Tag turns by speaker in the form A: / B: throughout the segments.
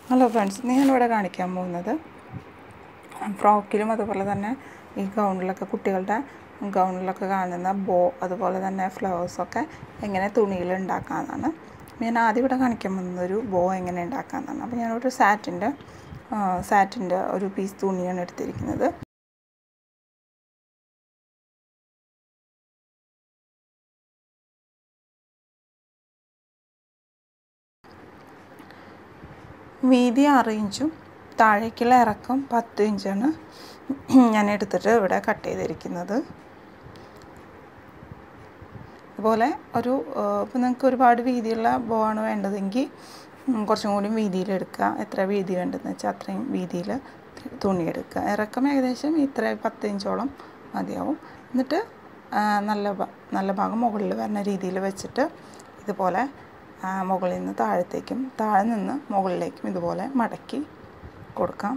A: hello friends ഞാനിവിടെ കാണിക്കാൻ പോകുന്നത് ഫ്രോക്കിലും അതുപോലെ തന്നെ ഈ ഗൗണിലൊക്കെ കുട്ടികളുടെ ഗൗണിലൊക്കെ കാണുന്ന ബോ അതുപോലെ തന്നെ ഫ്ലവേഴ്സൊക്കെ എങ്ങനെ തുണിയിൽ ഉണ്ടാക്കാമെന്നാണ് ഞാൻ ആദ്യം ഇവിടെ കാണിക്കാൻ പോകുന്നത് ഒരു ബോ എങ്ങനെ ഉണ്ടാക്കാമെന്നാണ് അപ്പോൾ ഞാനൊരു സാറ്റിൻ്റെ സാറ്റിൻ്റെ ഒരു പീസ് തുണിയാണ് എടുത്തിരിക്കുന്നത് വീതി ആറ് ഇഞ്ചും താഴേക്കുള്ള ഇറക്കം പത്ത് ഇഞ്ചാണ് ഞാൻ എടുത്തിട്ട് ഇവിടെ കട്ട് ചെയ്തിരിക്കുന്നത് അതുപോലെ ഒരു ഇപ്പോൾ നിങ്ങൾക്ക് ഒരുപാട് വീതിയുള്ള ബോ ആണ് വേണ്ടതെങ്കിൽ കുറച്ചും കൂടി വീതിയിലെടുക്കുക എത്ര വീതി വേണ്ടതെന്ന് വെച്ചാൽ അത്രയും വീതിയിൽ തുണി എടുക്കുക ഇറക്കം ഏകദേശം ഇത്ര പത്ത് ഇഞ്ചോളം മതിയാവും എന്നിട്ട് നല്ല നല്ല ഭാഗം മുകളിൽ വരുന്ന രീതിയിൽ വെച്ചിട്ട് ഇതുപോലെ മുകളിൽ നിന്ന് താഴത്തേക്കും താഴെ നിന്ന് മുകളിലേക്കും ഇതുപോലെ മടക്കി കൊടുക്കാം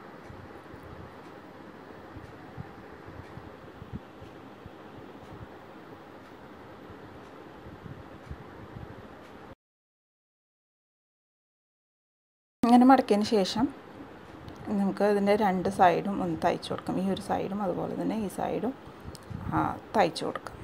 A: ഇങ്ങനെ മടക്കിയതിന് ശേഷം നമുക്ക് ഇതിൻ്റെ രണ്ട് സൈഡും ഒന്ന് തയ്ച്ചു കൊടുക്കാം ഈ ഒരു സൈഡും അതുപോലെ തന്നെ ഈ സൈഡും തയ്ച്ചു കൊടുക്കാം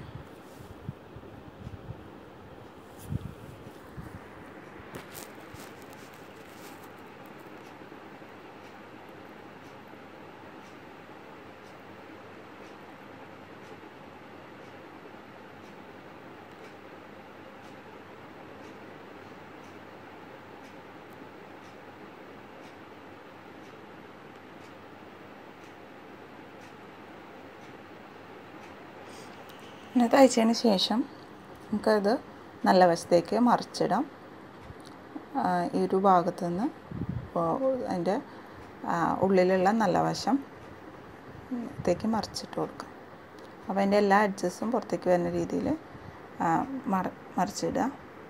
A: പിന്നെ തയ്ച്ചതിന് ശേഷം നമുക്കത് നല്ല വശത്തേക്ക് മറിച്ചിടാം ഈ ഒരു ഭാഗത്തു നിന്ന് അതിൻ്റെ ഉള്ളിലുള്ള നല്ല വശം ത്തേക്ക് മറിച്ചിട്ട് കൊടുക്കാം അപ്പോൾ അതിൻ്റെ എല്ലാ അഡ്ജസ്റ്റും പുറത്തേക്ക് വരുന്ന രീതിയിൽ മറ മറിച്ചിടുക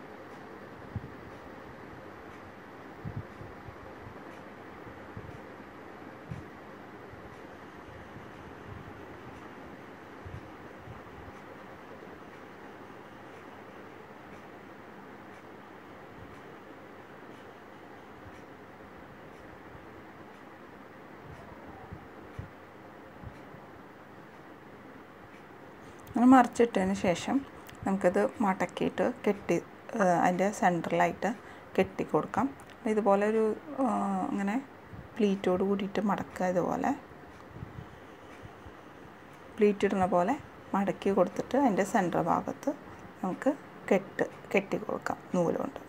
A: അങ്ങനെ മറിച്ചിട്ടതിന് ശേഷം നമുക്കത് മടക്കിയിട്ട് കെട്ടി അതിൻ്റെ സെൻറ്ററിലായിട്ട് കെട്ടി കൊടുക്കാം ഇതുപോലെ ഒരു ഇങ്ങനെ പ്ലീറ്റോട് കൂടിയിട്ട് മടക്കുക ഇതുപോലെ പ്ലീറ്റ് ഇടുന്ന പോലെ മടക്കി കൊടുത്തിട്ട് അതിൻ്റെ സെൻറ്റർ ഭാഗത്ത് നമുക്ക് കെട്ട് കെട്ടി കൊടുക്കാം നൂലുകൊണ്ട്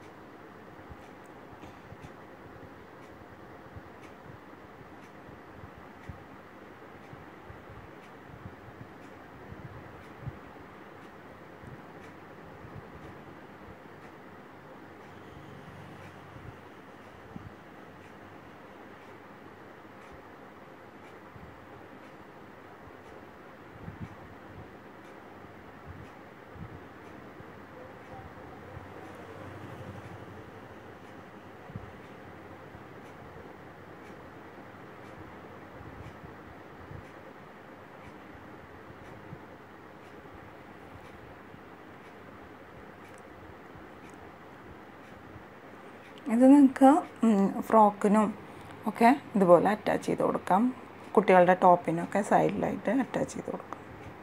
A: ഇത് നിങ്ങൾക്ക് ഫ്രോക്കിനും ഒക്കെ ഇതുപോലെ അറ്റാച്ച് ചെയ്ത് കൊടുക്കാം കുട്ടികളുടെ ടോപ്പിനൊക്കെ സൈഡിലായിട്ട് അറ്റാച്ച് ചെയ്ത് കൊടുക്കാം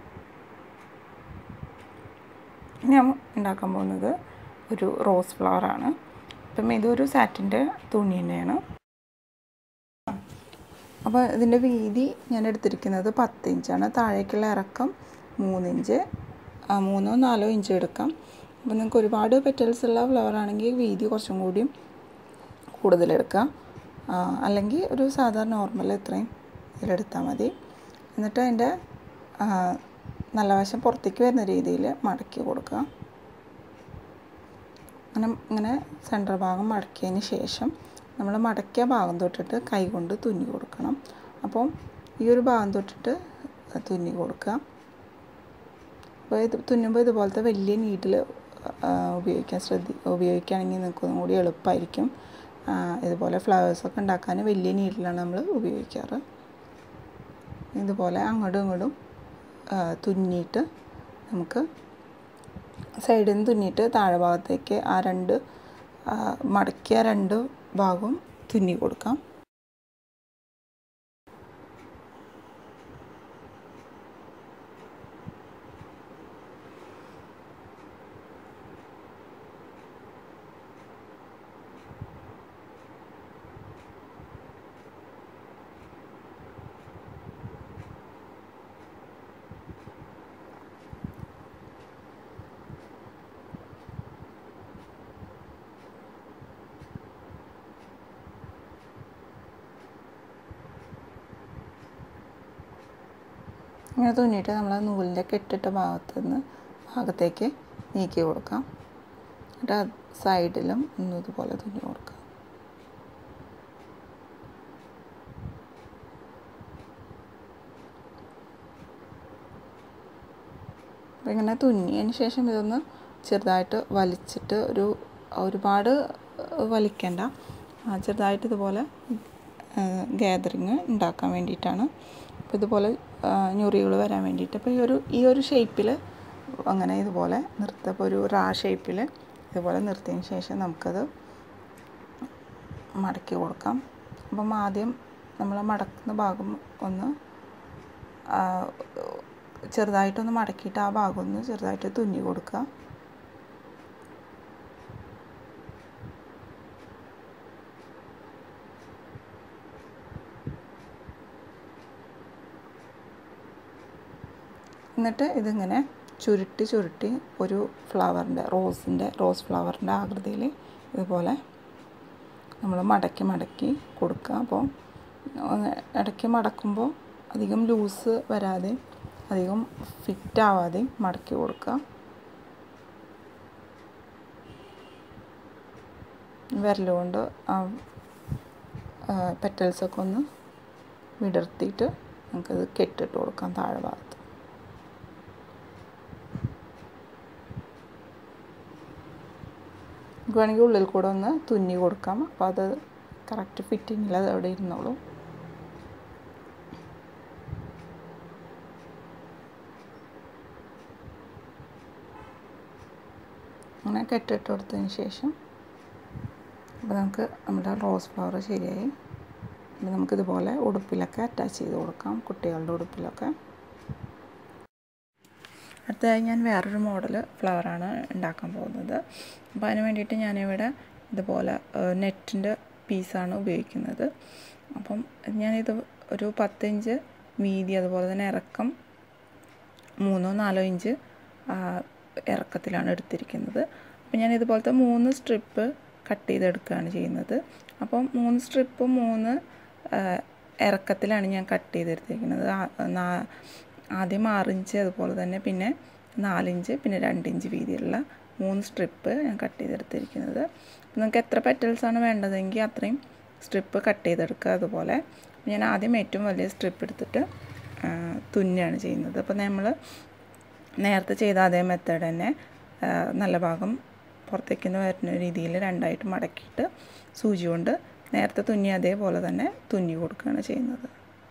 A: ഞാൻ ഉണ്ടാക്കാൻ പോകുന്നത് ഒരു റോസ് ഫ്ലവറാണ് അപ്പം ഇതൊരു സാറ്റിൻ്റെ തുണി തന്നെയാണ് അപ്പോൾ ഇതിൻ്റെ വീതി ഞാൻ എടുത്തിരിക്കുന്നത് പത്ത് ഇഞ്ചാണ് താഴേക്കുള്ള ഇറക്കം മൂന്നിഞ്ച് മൂന്നോ നാലോ ഇഞ്ച് എടുക്കാം അപ്പോൾ നിങ്ങൾക്ക് ഒരുപാട് പെറ്റൽസ് ഉള്ള ഫ്ലവർ ആണെങ്കിൽ വീതി കുറച്ചും കൂടിയും കൂടുതലെടുക്കുക അല്ലെങ്കിൽ ഒരു സാധാരണ നോർമൽ ഇത്രയും ഇതിലെടുത്താൽ മതി എന്നിട്ട് അതിൻ്റെ നല്ല വശം പുറത്തേക്ക് വരുന്ന രീതിയിൽ മടക്കി കൊടുക്കുക അങ്ങനെ ഇങ്ങനെ സെൻറ്റർ ഭാഗം മടക്കിയതിന് ശേഷം നമ്മൾ മടക്കിയ ഭാഗം തൊട്ടിട്ട് കൈ കൊണ്ട് തുന്നി കൊടുക്കണം അപ്പോൾ ഈ ഒരു ഭാഗം തൊട്ടിട്ട് തുന്നി കൊടുക്കുക അപ്പോൾ ഇത് തുന്നുമ്പോൾ ഇതുപോലത്തെ വലിയ നീഡിൽ ഉപയോഗിക്കാൻ ശ്രദ്ധി ഉപയോഗിക്കുകയാണെങ്കിൽ നിങ്ങൾക്ക് ഒന്നും കൂടി എളുപ്പമായിരിക്കും ഇതുപോലെ ഫ്ലവേഴ്സൊക്കെ ഉണ്ടാക്കാൻ വലിയ നീഡിലാണ് നമ്മൾ ഉപയോഗിക്കാറ് ഇതുപോലെ അങ്ങോട്ടും ഇങ്ങോട്ടും തുന്നിയിട്ട് നമുക്ക് സൈഡിൽ നിന്ന് തുന്നിയിട്ട് താഴെ ഭാഗത്തേക്ക് ആ രണ്ട് മടക്കിയ രണ്ട് ഭാഗവും തുന്നി കൊടുക്കാം ഇങ്ങനെ തുന്നിയിട്ട് നമ്മൾ ആ നൂലിൻ്റെ കെട്ടിട്ട ഭാഗത്ത് നിന്ന് ഭാഗത്തേക്ക് നീക്കി കൊടുക്കാം എന്നിട്ട് ആ സൈഡിലും ഒന്നും ഇതുപോലെ തുന്നി കൊടുക്കാം അപ്പോൾ ഇങ്ങനെ തുന്നിയതിന് ശേഷം ഇതൊന്ന് ചെറുതായിട്ട് വലിച്ചിട്ട് ഒരു ഒരുപാട് വലിക്കണ്ട ചെറുതായിട്ട് ഇതുപോലെ ഗ്യാതറിങ് ഉണ്ടാക്കാൻ വേണ്ടിയിട്ടാണ് അപ്പോൾ ഇതുപോലെ ഞൊറികൾ വരാൻ വേണ്ടിയിട്ട് അപ്പോൾ ഈ ഒരു ഈ ഒരു ഷേപ്പിൽ അങ്ങനെ ഇതുപോലെ നിർത്തുക അപ്പോൾ ഒരു റാ ഷേപ്പിൽ ഇതുപോലെ നിർത്തിയതിന് ശേഷം നമുക്കത് മടക്കി കൊടുക്കാം അപ്പം ആദ്യം നമ്മൾ മടക്കുന്ന ഭാഗം ഒന്ന് ചെറുതായിട്ടൊന്ന് മടക്കിയിട്ട് ആ ഭാഗം ഒന്ന് ചെറുതായിട്ട് തുന്നി കൊടുക്കുക എന്നിട്ട് ഇതിങ്ങനെ ചുരുട്ടി ചുരുട്ടി ഒരു ഫ്ലവറിൻ്റെ റോസിൻ്റെ റോസ് ഫ്ലവറിൻ്റെ ആകൃതിയിൽ ഇതുപോലെ നമ്മൾ മടക്കി മടക്കി കൊടുക്കുക അപ്പോൾ ഇടയ്ക്ക് മടക്കുമ്പോൾ അധികം ലൂസ് വരാതെ അധികം ഫിറ്റ് ആവാതെ മടക്കി കൊടുക്കുക വിരലുകൊണ്ട് ആ പെറ്റൽസൊക്കെ ഒന്ന് വിടർത്തിയിട്ട് നമുക്കത് കെട്ടിട്ട് കൊടുക്കാം താഴെ ഭാഗത്ത് നമുക്ക് വേണമെങ്കിൽ ഉള്ളിൽ കൂടെ ഒന്ന് തുന്നി കൊടുക്കാം അപ്പോൾ അത് കറക്റ്റ് ഫിറ്റിങ്ങിൽ അത് അവിടെ ഇരുന്നോളും അങ്ങനെ കെട്ടിട്ട് കൊടുത്തതിന് ശേഷം അപ്പോൾ നമുക്ക് നമ്മുടെ റോസ് ഫ്ലവർ ശരിയായി അപ്പോൾ നമുക്കിതുപോലെ ഉടുപ്പിലൊക്കെ അറ്റാച്ച് ചെയ്ത് കൊടുക്കാം കുട്ടികളുടെ ഉടുപ്പിലൊക്കെ അടുത്തതായി ഞാൻ വേറൊരു മോഡൽ ഫ്ലവറാണ് ഉണ്ടാക്കാൻ പോകുന്നത് അപ്പോൾ അതിന് വേണ്ടിയിട്ട് ഞാനിവിടെ ഇതുപോലെ നെറ്റിൻ്റെ പീസാണ് ഉപയോഗിക്കുന്നത് അപ്പം ഞാനിത് ഒരു പത്തിഞ്ച് വീതി അതുപോലെ തന്നെ ഇറക്കം മൂന്നോ നാലോ ഇഞ്ച് ഇറക്കത്തിലാണ് എടുത്തിരിക്കുന്നത് അപ്പോൾ ഞാൻ ഇതുപോലത്തെ മൂന്ന് സ്ട്രിപ്പ് കട്ട് ചെയ്തെടുക്കുകയാണ് ചെയ്യുന്നത് അപ്പം മൂന്ന് സ്ട്രിപ്പ് മൂന്ന് ഇറക്കത്തിലാണ് ഞാൻ കട്ട് ചെയ്തെടുത്തിരിക്കുന്നത് ആദ്യം ആറിഞ്ച് അതുപോലെ തന്നെ പിന്നെ നാലിഞ്ച് പിന്നെ രണ്ടിഞ്ച് വീതിയുള്ള മൂന്ന് സ്ട്രിപ്പ് ഞാൻ കട്ട് ചെയ്തെടുത്തിരിക്കുന്നത് അപ്പോൾ നിങ്ങൾക്ക് എത്ര പെറ്റൽസാണ് വേണ്ടതെങ്കിൽ അത്രയും സ്ട്രിപ്പ് കട്ട് ചെയ്തെടുക്കുക അതുപോലെ ഞാൻ ആദ്യം ഏറ്റവും വലിയ സ്ട്രിപ്പ് എടുത്തിട്ട് തുന്നിയാണ് ചെയ്യുന്നത് അപ്പോൾ നമ്മൾ നേരത്തെ ചെയ്ത അതേ മെത്തേഡ് തന്നെ നല്ല ഭാഗം പുറത്തേക്ക് വരുന്ന രീതിയിൽ രണ്ടായിട്ട് മടക്കിയിട്ട് സൂചി കൊണ്ട് നേരത്തെ തുന്നി അതേപോലെ തന്നെ തുന്നി കൊടുക്കുകയാണ് ചെയ്യുന്നത്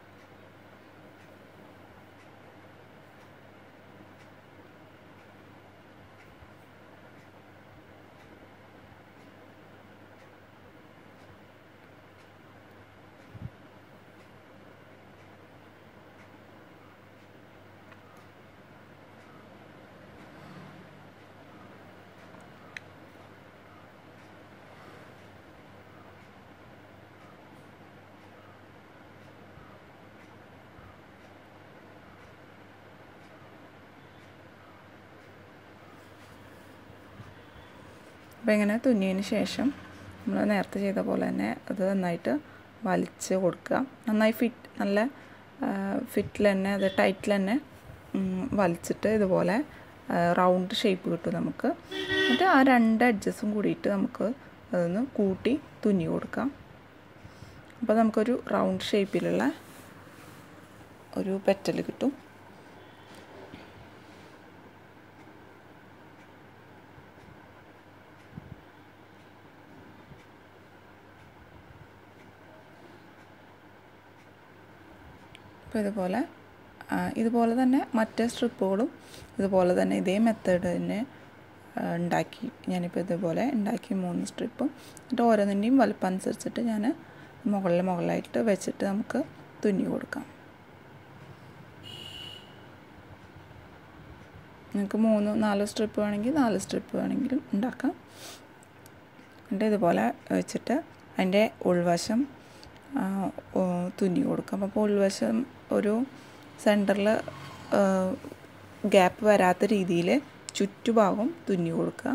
A: അപ്പോൾ ഇങ്ങനെ തുന്നിയതിന് ശേഷം നമ്മൾ നേരത്തെ ചെയ്ത പോലെ തന്നെ അത് നന്നായിട്ട് വലിച്ച് കൊടുക്കുക നന്നായി ഫിറ്റ് നല്ല ഫിറ്റിൽ തന്നെ അത് ടൈറ്റിൽ തന്നെ വലിച്ചിട്ട് ഇതുപോലെ റൗണ്ട് ഷേപ്പ് കിട്ടും നമുക്ക് എന്നിട്ട് ആ രണ്ട് എഡ്ജസും കൂടിയിട്ട് നമുക്ക് അതൊന്ന് കൂട്ടി തുന്നി കൊടുക്കാം അപ്പോൾ നമുക്കൊരു റൗണ്ട് ഷേപ്പിലുള്ള ഒരു പെറ്റൽ കിട്ടും അപ്പോൾ ഇതുപോലെ ഇതുപോലെ തന്നെ മറ്റേ സ്ട്രിപ്പുകളും ഇതുപോലെ തന്നെ ഇതേ മെത്തേഡ് തന്നെ ഉണ്ടാക്കി ഞാനിപ്പോൾ ഇതുപോലെ ഉണ്ടാക്കി മൂന്ന് സ്ട്രിപ്പ് എന്നിട്ട് ഓരോന്നിൻ്റെയും വലുപ്പം അനുസരിച്ചിട്ട് ഞാൻ മുകളിൽ മുകളിലായിട്ട് വെച്ചിട്ട് നമുക്ക് തുന്നി കൊടുക്കാം നിങ്ങൾക്ക് മൂന്ന് നാല് സ്ട്രിപ്പ് വേണമെങ്കിൽ നാല് സ്ട്രിപ്പ് വേണമെങ്കിലും ഉണ്ടാക്കാം എന്നിട്ട് ഇതുപോലെ വെച്ചിട്ട് അതിൻ്റെ ഉൾവശം തുന്നി കൊടുക്കാം അപ്പോൾ ഉൾവശം ഒരു സെൻറ്ററിൽ ഗ്യാപ്പ് വരാത്ത രീതിയിൽ ചുറ്റുഭാഗം തുന്നി കൊടുക്കുക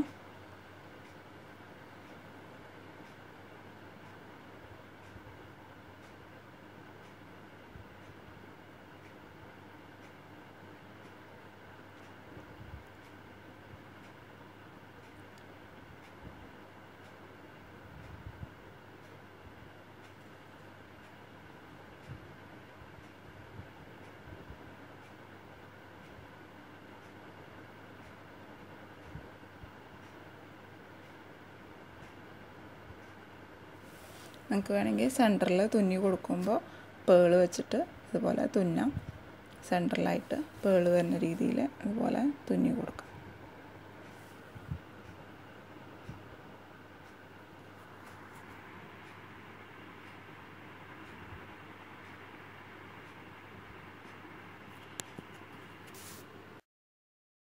A: നമുക്ക് വേണമെങ്കിൽ സെൻറ്ററിൽ തുന്നി കൊടുക്കുമ്പോൾ പേള് വെച്ചിട്ട് ഇതുപോലെ തുന്നാം സെൻറ്ററിലായിട്ട് പേള് വരുന്ന രീതിയിൽ അതുപോലെ തുന്നി കൊടുക്കാം